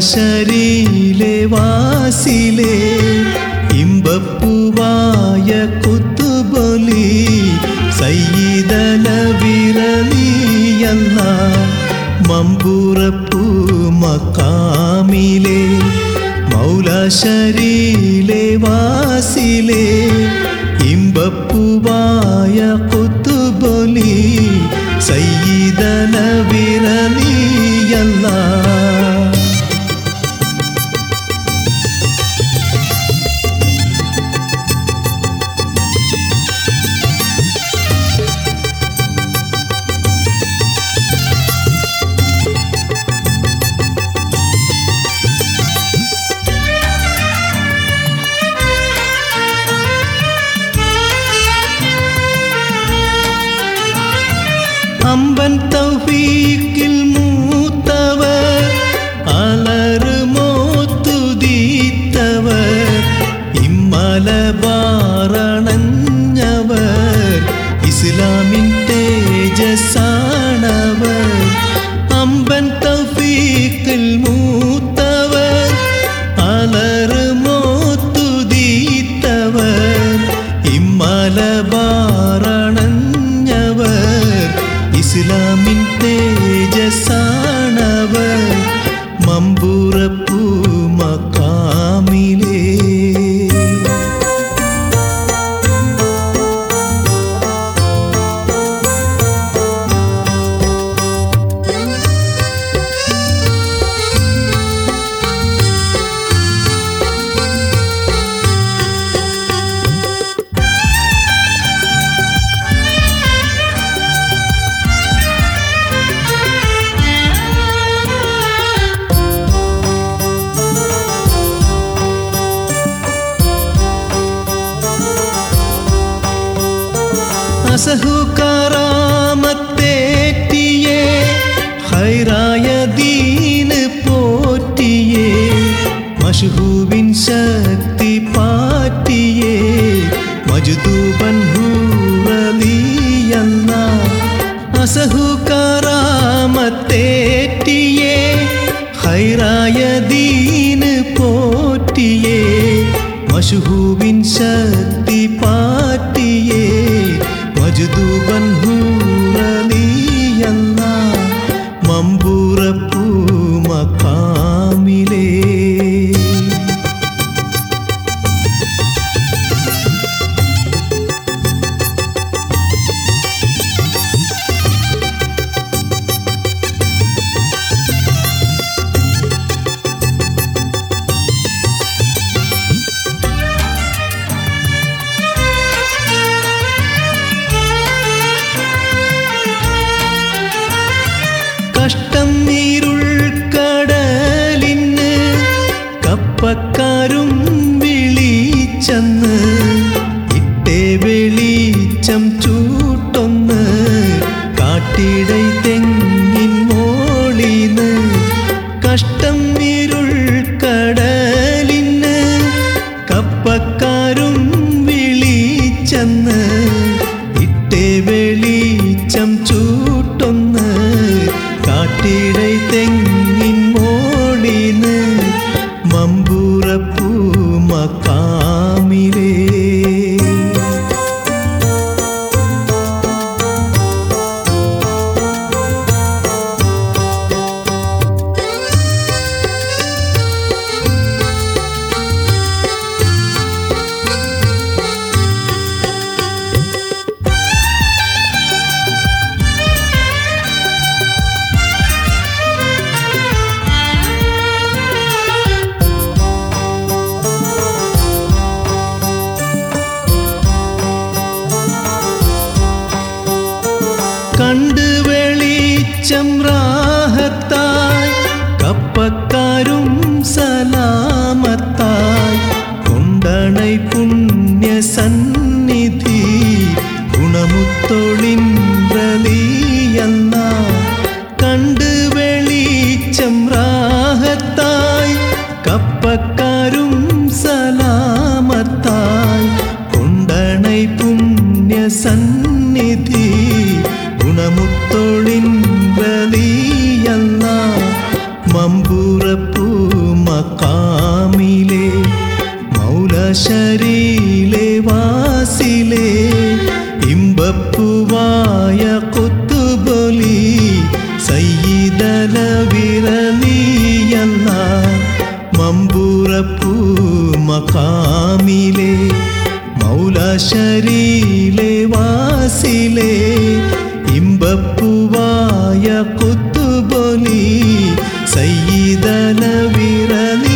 മൗലാശരീലെ വാസിലെ ഇമ്പപ്പൂവായ കുത്തുബൊലി സയ്യിദന വിരലിയല്ല മമ്പുറപ്പൂ മക്കാമിലെ മൗലാശരീലെ വാസിലെ ഇമ്പപ്പൂവായ കുത്തുബൊലി സയ്യിദന വിരലിയല്ല അമ്പൻ തൗഫീക്കിൽ മൂത്തവർ അലറുമോത്തുതീത്തവർ ഇമ്മലബാറണഞ്ഞവർ ഇസ്ലാമിൻ തേജസാണവർ അമ്പൻ തൗഫീക്കിൽ മൂത്തവർ അലറുമോത്തുതീത്തവർ ഇമ്മലബാറണഞ്ഞവർ ഇസ്ലാമിൻ തേജസാണവർ മമ്പുറപ്പൂ മക്കാമിലേ അസഹു കറാമത്തേറ്റിയേ ഹൈറായ ദീന് പോറ്റിയേ മഷഹൂബിൻ ശക്തി പാറ്റിയേ മജുദൂബൻ ഹൂറലിയല്ല അസഹു കറാമത്തേറ്റിയേ ഹൈറായ ദീന് പോറ്റിയേ മഷഹൂബിൻ ശക്തി പാറ്റിയേ മജുദൂബൻ ഹൂറലിയല്ല മമ്പൂറപ്പൂ മക്കാമിലേ കഷ്ടം നീരുൾ കടലിന് കപ്പക്കാരും വിളിച്ചെന്ന് ഇട്ടേ വെളിച്ചം ചൂട്ടൊന്ന് കാട്ടിടൈ തെങ്ങിൻ മോളിന്ന് കഷ്ടം നീരുൾ കടലിന് കപ്പക്കാരും വിളിച്ചെന്ന് ഇട്ടേ വെളിച്ചം ചൂട്ടൊന്ന് കാട്ടിടൈ തെങ്ങിൻ മോളിന് മമ്പൂറപ്പൂ മക്കാമിലേ കണ്ട് വെളിച്ചം റാഹത്തായി കപ്പക്കാരും സലാമത്തായി കൊണ്ടണൈ പുണ്യ സന്നിധി ഗുണമുത്തൊളിൻ പ്രലിയല്ല കണ്ട് വെളിച്ചം റാഹത്തായി കപ്പക്കാരും സലാമത്തായി കൊണ്ടണൈ പുണ്യ സന്നിധി ഗുണമുത്തൊളിൻ വലിയല്ല മമ്പുറപ്പൂ വാസിലേ ഇമ്പപ്പുവായ കുത്തുബൊലി സയ്യിദല വിരലിയല്ല മമ്പുറപ്പൂ മക്കാമിലെ മൗലശരീലെ വാസിലെ ഇമ്പപ്പുവായ കുത്തുബൊലി സയ്യിദല വിരലി